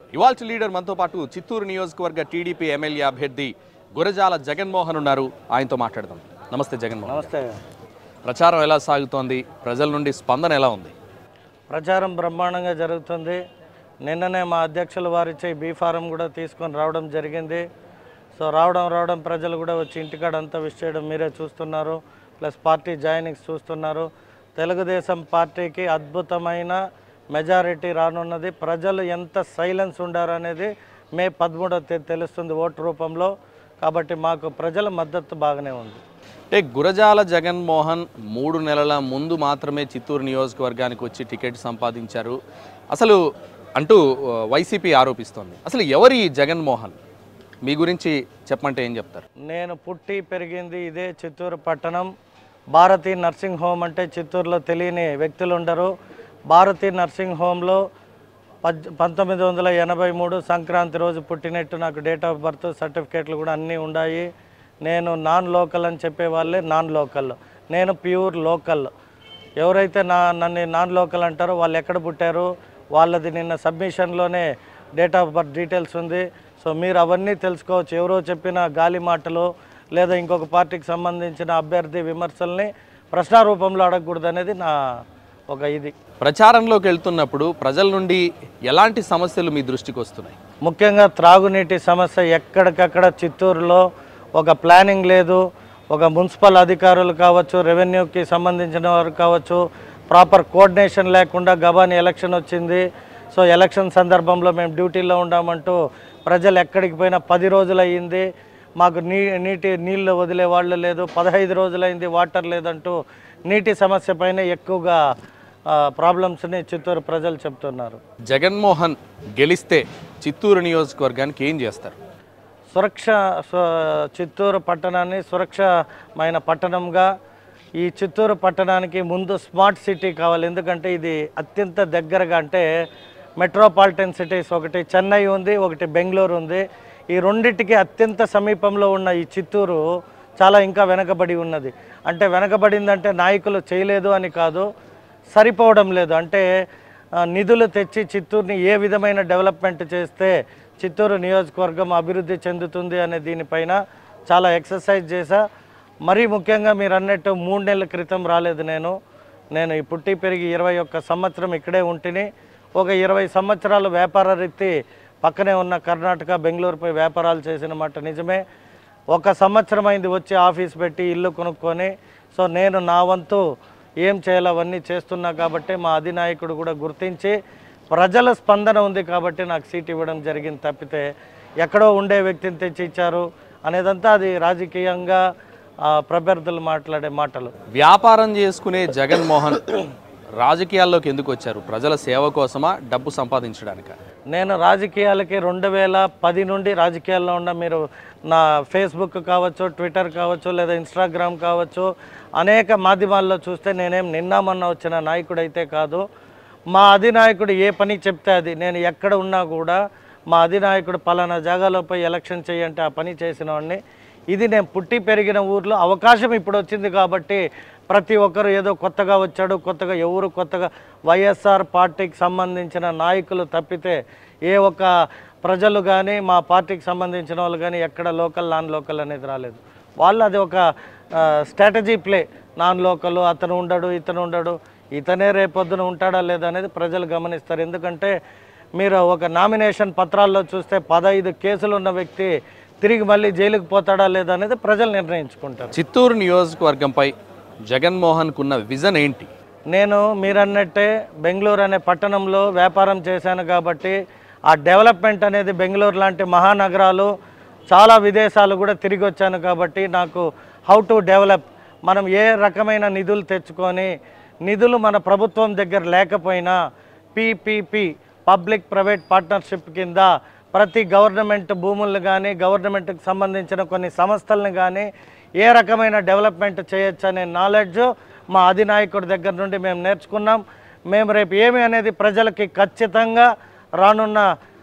ఇవాల్టి లీడర్ మనతో పాటు చిత్తూరు నియోజకవర్గ టీడీపీ ఎమ్మెల్యే అభ్యర్థి గురజాల జగన్మోహన్ ఉన్నారు ఆయనతో మాట్లాడదాం నమస్తే జగన్మోహన్ నమస్తే ప్రచారం ఎలా సాగుతోంది ప్రజల నుండి స్పందన ఎలా ఉంది ప్రచారం బ్రహ్మాండంగా జరుగుతుంది నిన్ననే మా అధ్యక్షుల వారిచే బీ ఫారం కూడా తీసుకొని రావడం జరిగింది సో రావడం రావడం ప్రజలు కూడా వచ్చి ఇంటికాడ అంతా విష్ చేయడం మీరే చూస్తున్నారు ప్లస్ పార్టీ జాయినింగ్స్ చూస్తున్నారు తెలుగుదేశం పార్టీకి అద్భుతమైన మెజారిటీ రానున్నది ప్రజలు ఎంత సైలెన్స్ ఉండారు అనేది మే పదమూడవ తేదీ తెలుస్తుంది ఓటు రూపంలో కాబట్టి మాకు ప్రజల మద్దతు బాగానే ఉంది అంటే గురజాల జగన్మోహన్ మూడు నెలల ముందు మాత్రమే చిత్తూరు నియోజకవర్గానికి వచ్చి టికెట్ సంపాదించారు అసలు అంటూ ఆ, వైసీపీ ఆరోపిస్తోంది అసలు ఎవరి ఈ జగన్మోహన్ మీ గురించి చెప్పమంటే ఏం చెప్తారు నేను పుట్టి పెరిగింది ఇదే చిత్తూరు పట్టణం భారతీ నర్సింగ్ హోమ్ అంటే చిత్తూరులో తెలియని వ్యక్తులు ఉండరు భారతీ నర్సింగ్ హోమ్లో పద్ పంతొమ్మిది వందల ఎనభై మూడు సంక్రాంతి రోజు పుట్టినట్టు నాకు డేట్ ఆఫ్ బర్త్ సర్టిఫికేట్లు కూడా అన్నీ ఉన్నాయి నేను నాన్ లోకల్ అని చెప్పే వాళ్ళే నాన్ లోకల్ నేను ప్యూర్ లోకల్ ఎవరైతే నా నన్ను నాన్ లోకల్ అంటారో వాళ్ళు ఎక్కడ పుట్టారు వాళ్ళది నిన్న సబ్మిషన్లోనే డేట్ ఆఫ్ బర్త్ డీటెయిల్స్ ఉంది సో మీరు అవన్నీ తెలుసుకోవచ్చు ఎవరో చెప్పిన గాలి మాటలు లేదా ఇంకొక పార్టీకి సంబంధించిన అభ్యర్థి విమర్శల్ని ప్రశ్నారూపంలో అడగకూడదు అనేది నా ఒక ఇది ప్రచారంలోకి వెళ్తున్నప్పుడు ప్రజల నుండి ఎలాంటి సమస్యలు మీ దృష్టికి వస్తున్నాయి ముఖ్యంగా త్రాగునీటి సమస్య ఎక్కడికక్కడ చిత్తూరులో ఒక ప్లానింగ్ లేదు ఒక మున్సిపల్ అధికారులు కావచ్చు రెవెన్యూకి సంబంధించిన వారు కావచ్చు ప్రాపర్ కోఆర్డినేషన్ లేకుండా గబాని ఎలక్షన్ వచ్చింది సో ఎలక్షన్ సందర్భంలో మేము డ్యూటీలో ఉన్నామంటూ ప్రజలు ఎక్కడికి పోయినా పది రోజులు అయ్యింది మాకు నీ నీటి నీళ్ళు వదిలే వాళ్ళు లేదు పదహైదు రోజులైంది వాటర్ లేదంటూ నీటి సమస్య పైన ఎక్కువగా ప్రాబ్లమ్స్ని చిత్తూరు ప్రజలు చెప్తున్నారు జగన్మోహన్ గెలిస్తే చిత్తూరు నియోజకవర్గానికి ఏం చేస్తారు సురక్ష సు- చిత్తూరు పట్టణాన్ని సురక్షమైన పట్టణంగా ఈ చిత్తూరు పట్టణానికి ముందు స్మార్ట్ సిటీ కావాలి ఎందుకంటే ఇది అత్యంత దగ్గరగా అంటే మెట్రోపాలిటన్ సిటీస్ ఒకటి చెన్నై ఉంది ఒకటి బెంగళూరు ఉంది ఈ రెండిటికి అత్యంత సమీపంలో ఉన్న ఈ చిత్తూరు చాలా ఇంకా వెనకబడి ఉన్నది అంటే వెనకబడిందంటే నాయకులు చేయలేదు అని కాదు సరిపోవడం లేదు అంటే ఆ, నిధులు తెచ్చి చిత్తూరుని ఏ విధమైన డెవలప్మెంట్ చేస్తే చిత్తూరు నియోజకవర్గం అభివృద్ధి చెందుతుంది అనే దీనిపైన చాలా ఎక్సర్సైజ్ చేశా మరీ ముఖ్యంగా మీరు అన్నట్టు మూడు నెలల క్రితం రాలేదు నేను నేను ఈ పుట్టి పెరిగి ఇరవై ఒక్క సంవత్సరం ఇక్కడే ఉంటిని ఒక ఇరవై సంవత్సరాలు వ్యాపార రీతి పక్కనే ఉన్న కర్ణాటక బెంగళూరుపై వ్యాపారాలు చేసిన మాట నిజమే ఒక సంవత్సరం అయింది వచ్చి ఆఫీస్ పెట్టి ఇల్లు కొనుక్కొని సో నేను నా వంతు ఏం చేయాలో అవన్నీ చేస్తున్నా కాబట్టి మా అధినాయకుడు కూడా గుర్తించి ప్రజల స్పందన ఉంది కాబట్టి నాకు సీట్ ఇవ్వడం జరిగింది తప్పితే ఎక్కడో ఉండే వ్యక్తిని తెచ్చి ఇచ్చారు అనేదంతా అది రాజకీయంగా ఆ, ప్రత్యర్థులు మాట్లాడే మాటలు వ్యాపారం చేసుకునే జగన్మోహన్ రాజకీయాల్లోకి ఎందుకు వచ్చారు ప్రజల సేవ కోసమా డబ్బు సంపాదించడానిక నేను రాజకీయాలకి రెండు వేల పది నుండి రాజకీయాల్లో ఉన్న మీరు నా ఫేస్బుక్ కావచ్చు ట్విట్టర్ కావచ్చు లేదా ఇన్స్టాగ్రామ్ కావచ్చు అనేక మాధ్యమాల్లో చూస్తే నేనేం నిన్న మొన్న వచ్చిన నాయకుడు అయితే కాదు మా అధినాయకుడు ఏ పని చెప్తే అది నేను ఎక్కడ ఉన్నా కూడా మా అధినాయకుడు పలానా జాగాలో పోయి ఎలక్షన్ చేయంటే ఆ పని చేసిన వాడిని ఇది నేను పుట్టి పెరిగిన ఊర్లో అవకాశం ఇప్పుడు వచ్చింది కాబట్టి ప్రతి ఒక్కరు ఏదో కొత్తగా వచ్చాడు కొత్తగా ఎవరు కొత్తగా వైఎస్ఆర్ పార్టీకి సంబంధించిన నాయకులు తప్పితే ఏ ఒక్క ప్రజలు కానీ మా పార్టీకి సంబంధించిన వాళ్ళు కానీ ఎక్కడ లోకల్ నాన్ లోకల్ అనేది రాలేదు వాళ్ళు అది ఒక స్ట్రాటజీ ప్లే నాన్ లోకల్ అతను ఉండడు ఇతను ఉండడు ఇతనే రేపొద్దున ఉంటాడా లేదా అనేది ప్రజలు గమనిస్తారు ఎందుకంటే మీరు ఒక నామినేషన్ పత్రాల్లో చూస్తే పదహైదు కేసులు ఉన్న వ్యక్తి తిరిగి మళ్ళీ జైలుకు పోతాడా లేదా అనేది ప్రజలు నిర్ణయించుకుంటారు చిత్తూరు నియోజకవర్గంపై జగన్మోహన్కు ఉన్న విజన్ ఏంటి నేను మీరన్నట్టే బెంగళూరు అనే పట్టణంలో వ్యాపారం చేశాను కాబట్టి ఆ డెవలప్మెంట్ అనేది బెంగళూరు లాంటి మహానగరాలు చాలా విదేశాలు కూడా తిరిగి వచ్చాను కాబట్టి నాకు హౌ టు డెవలప్ మనం ఏ రకమైన నిధులు తెచ్చుకొని నిధులు మన ప్రభుత్వం దగ్గర లేకపోయినా పీపీపీ పబ్లిక్ ప్రైవేట్ పార్ట్నర్షిప్ కింద ప్రతి గవర్నమెంట్ భూములను కానీ గవర్నమెంట్కి సంబంధించిన కొన్ని సంస్థలను కానీ ఏ రకమైన డెవలప్మెంట్ చేయొచ్చు అనే నాలెడ్జ్ మా అధినాయకుడి దగ్గర నుండి మేము నేర్చుకున్నాం మేము రేపు ఏమి అనేది ప్రజలకి ఖచ్చితంగా రానున్న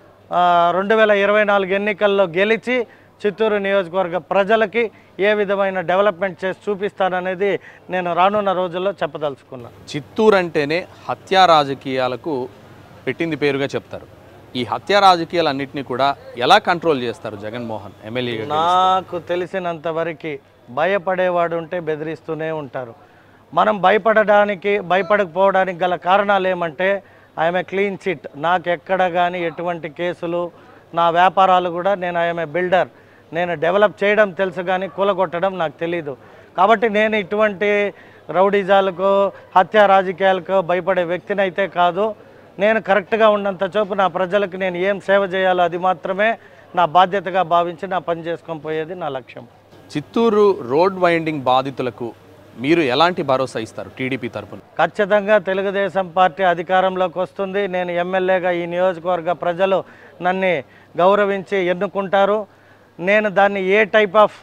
రెండు వేల ఇరవై నాలుగు ఎన్నికల్లో గెలిచి చిత్తూరు నియోజకవర్గ ప్రజలకి ఏ విధమైన డెవలప్మెంట్ చేసి చూపిస్తాననేది నేను రానున్న రోజుల్లో చెప్పదలుచుకున్నాను చిత్తూరు అంటేనే హత్యా రాజకీయాలకు పెట్టింది పేరుగా చెప్తారు ఈ హత్య రాజకీయాలన్నింటినీ కూడా ఎలా కంట్రోల్ చేస్తారు జగన్మోహన్ ఎమ్మెల్యేగా నాకు తెలిసినంత వరకు భయపడేవాడు ఉంటే బెదిరిస్తూనే ఉంటారు మనం భయపడడానికి భయపడకపోవడానికి గల కారణాలు ఏమంటే ఐఎమ్ ఏ క్లీన్ చిట్ నాకు ఎక్కడ కానీ ఎటువంటి కేసులు నా వ్యాపారాలు కూడా నేను ఐఎమ్ ఏ బిల్డర్ నేను డెవలప్ చేయడం తెలుసు కానీ కూలగొట్టడం నాకు తెలీదు కాబట్టి నేను ఇటువంటి రౌడీజాలకు హత్య రాజకీయాలకు భయపడే వ్యక్తిని అయితే కాదు నేను కరెక్ట్గా ఉన్నంత చోపు నా ప్రజలకు నేను ఏం సేవ చేయాలో అది మాత్రమే నా బాధ్యతగా భావించి నా పని చేసుకొని పోయేది నా లక్ష్యం చిత్తూరు రోడ్ వైండింగ్ బాధితులకు మీరు ఎలాంటి భరోసా ఇస్తారు టీడీపీ తరపున ఖచ్చితంగా తెలుగుదేశం పార్టీ అధికారంలోకి వస్తుంది నేను ఎమ్మెల్యేగా ఈ నియోజకవర్గ ప్రజలు నన్ను గౌరవించి ఎన్నుకుంటారు నేను దాన్ని ఏ టైప్ ఆఫ్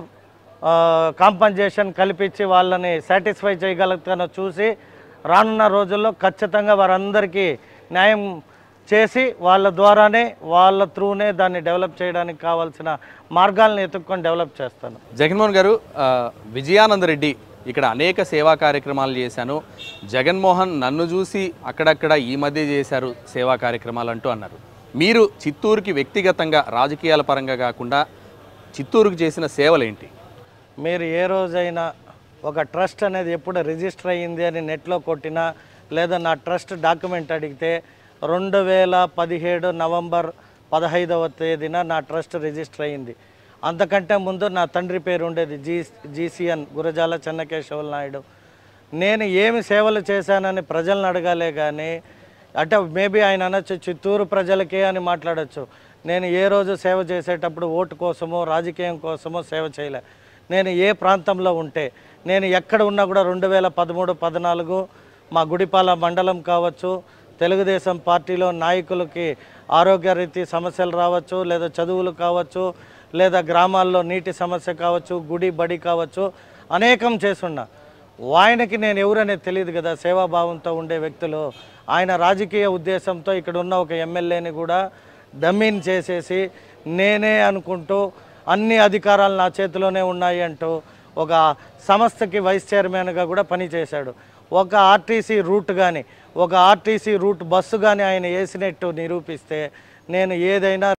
కాంపన్సేషన్ కల్పించి వాళ్ళని సాటిస్ఫై చేయగలుగుతానో చూసి రానున్న రోజుల్లో ఖచ్చితంగా వారందరికీ న్యాయం చేసి వాళ్ళ ద్వారానే వాళ్ళ త్రూనే దాన్ని డెవలప్ చేయడానికి కావాల్సిన మార్గాలను ఎత్తుక్కొని డెవలప్ చేస్తాను జగన్మోహన్ గారు ఆ, విజయానంద రెడ్డి ఇక్కడ అనేక సేవా కార్యక్రమాలు చేశాను జగన్మోహన్ నన్ను చూసి అక్కడక్కడ ఈ మధ్య చేశారు సేవా కార్యక్రమాలు అంటూ అన్నారు మీరు చిత్తూరుకి వ్యక్తిగతంగా రాజకీయాల పరంగా కాకుండా చిత్తూరుకు చేసిన సేవలేంటి మీరు ఏ రోజైనా ఒక ట్రస్ట్ అనేది ఎప్పుడు రిజిస్టర్ అయ్యింది అని నెట్లో కొట్టినా లేదా నా ట్రస్ట్ డాక్యుమెంట్ అడిగితే రెండు వేల పదిహేడు నవంబర్ పదహైదవ తేదీన నా ట్రస్ట్ రిజిస్టర్ అయ్యింది అంతకంటే ముందు నా తండ్రి పేరు ఉండేది జీ జీసీఎన్ గురజాల చెన్నకేశవుల నాయుడు నేను ఏమి సేవలు చేశానని ప్రజలను అడగాలే కానీ అంటే మేబీ ఆయన అనొచ్చు చిత్తూరు ప్రజలకే అని మాట్లాడొచ్చు నేను ఏ రోజు సేవ చేసేటప్పుడు ఓటు కోసమో రాజకీయం కోసమో సేవ చేయలే నేను ఏ ప్రాంతంలో ఉంటే నేను ఎక్కడ ఉన్నా కూడా రెండు వేల పదమూడు పద్నాలుగు మా గుడిపాల మండలం కావచ్చు తెలుగుదేశం పార్టీలో నాయకులకి ఆరోగ్య రీతి సమస్యలు రావచ్చు లేదా చదువులు కావచ్చు లేదా గ్రామాల్లో నీటి సమస్య కావచ్చు గుడి బడి కావచ్చు అనేకం చేసున్నా ఆయనకి నేను ఎవరనేది తెలియదు కదా సేవాభావంతో ఉండే వ్యక్తులు ఆయన రాజకీయ ఉద్దేశంతో ఇక్కడ ఉన్న ఒక ఎమ్మెల్యేని కూడా డమ్మిన్ చేసేసి నేనే అనుకుంటూ అన్ని అధికారాలు నా చేతిలోనే ఉన్నాయి అంటూ ఒక సంస్థకి వైస్ చైర్మన్గా కూడా పనిచేశాడు ఒక ఆర్టీసీ రూట్ కానీ ఒక ఆర్టీసీ రూట్ బస్సు కానీ ఆయన వేసినట్టు నిరూపిస్తే నేను ఏదైనా